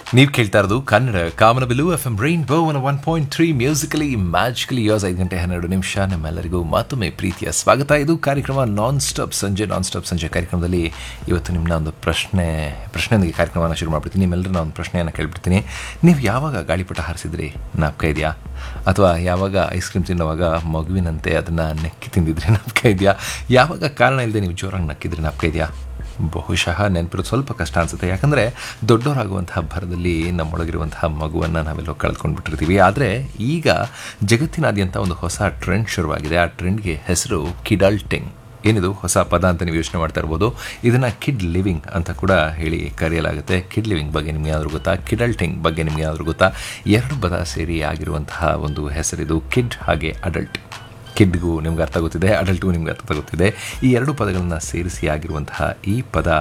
ನೀವು ಕೇಳ್ತಾ ಇರೋದು ಕನ್ನಡ ಕಾಮನಬಿಲು F M rainbow one point three musically magically ಯೋಸ್ ಐದು ಗಂಟೆ ಹನ್ನೆರಡು ನಿಮಿಷ ನಮ್ಮೆಲ್ಲರಿಗೂ ಮತ್ತೊಮ್ಮೆ ಪ್ರೀತಿಯ ಸ್ವಾಗತ ಇದು ಕಾರ್ಯಕ್ರಮ ನಾನ್ ಸ್ಟಾಪ್ ಸಂಜೆ ನಾನ್ ಸ್ಟಾಪ್ ಸಂಜೆ ಕಾರ್ಯಕ್ರಮದಲ್ಲಿ ಇವತ್ತು ನಿಮ್ಮನ್ನ ಒಂದು ಪ್ರಶ್ನೆ ಪ್ರಶ್ನೆಯೊಂದಿಗೆ ಕಾರ್ಯಕ್ರಮವನ್ನು ಶುರು ಮಾಡ್ಬಿಡ್ತೀನಿ ನಿಮ್ಮೆಲ್ಲರನ್ನ ಒಂದು ಪ್ರಶ್ನೆಯನ್ನು ಕೇಳ್ಬಿಡ್ತೀನಿ ನೀವು ಯಾವಾಗ ಗಾಳಿಪಟ ಹಾರಿಸಿದ್ರಿ ನಾಪ್ಕ ಇದೆಯಾ ಅಥವಾ ಯಾವಾಗ ಐಸ್ ಕ್ರೀಮ್ ತಿನ್ನುವಾಗ ಮಗುವಿನಂತೆ ಅದನ್ನು ನೆಕ್ಕಿ ತಿಂದಿದ್ರಿ ನಾಪ್ಕ ಇದೆಯಾ ಯಾವಾಗ ಕಾರಣ ಇಲ್ಲದೆ ನೀವು ಜೋರಾಗಿ ನಕ್ಕಿದ್ರಿ ನಾಪ್ಕ ಇದೆಯಾ ಬಹುಶಃ ನೆನಪಿರೋದು ಸ್ವಲ್ಪ ಕಷ್ಟ ಅನಿಸುತ್ತೆ ಯಾಕಂದರೆ ದೊಡ್ಡವರಾಗುವಂತಹ ಭರದಲ್ಲಿ ನಮ್ಮೊಳಗಿರುವಂತಹ ಮಗುವನ್ನು ನಾವೆಲ್ಲೋ ಕಳ್ಕೊಂಡ್ಬಿಟ್ಟಿರ್ತೀವಿ ಆದರೆ ಈಗ ಜಗತ್ತಿನಾದ್ಯಂತ ಒಂದು ಹೊಸ ಟ್ರೆಂಡ್ ಶುರುವಾಗಿದೆ ಆ ಟ್ರೆಂಡ್ಗೆ ಹೆಸರು ಕಿಡಲ್ಟಿಂಗ್ ಏನಿದು ಹೊಸ ಪದ ಅಂತ ನೀವು ಯೋಚನೆ ಮಾಡ್ತಾ ಇರ್ಬೋದು ಇದನ್ನು ಕಿಡ್ ಲಿವಿಂಗ್ ಅಂತ ಕೂಡ ಹೇಳಿ ಕರೆಯಲಾಗುತ್ತೆ ಕಿಡ್ ಲಿವಿಂಗ್ ಬಗ್ಗೆ ನಿಮ್ಗೆ ಯಾವ್ದು ಗೊತ್ತಾ ಕಿಡಲ್ಟಿಂಗ್ ಬಗ್ಗೆ ನಿಮ್ಗೆ ಯಾವ್ದು ಗೊತ್ತಾ ಎರಡು ಪದ ಸೇರಿ ಆಗಿರುವಂತಹ ಒಂದು ಹೆಸರಿದು ಕಿಡ್ ಹಾಗೆ ಅಡಲ್ಟ್ ಕಿಡ್ಗೂ ನಿಮ್ಗೆ ಅರ್ಥ ಗೊತ್ತಿದೆ ಅಡಲ್ಟ್ಗೂ ನಿಮ್ಗೆ ಅರ್ಥ ಗೊತ್ತಿದೆ ಈ ಎರಡು ಪದಗಳನ್ನು ಸೇರಿಸಿ ಆಗಿರುವಂತಹ ಈ ಪದ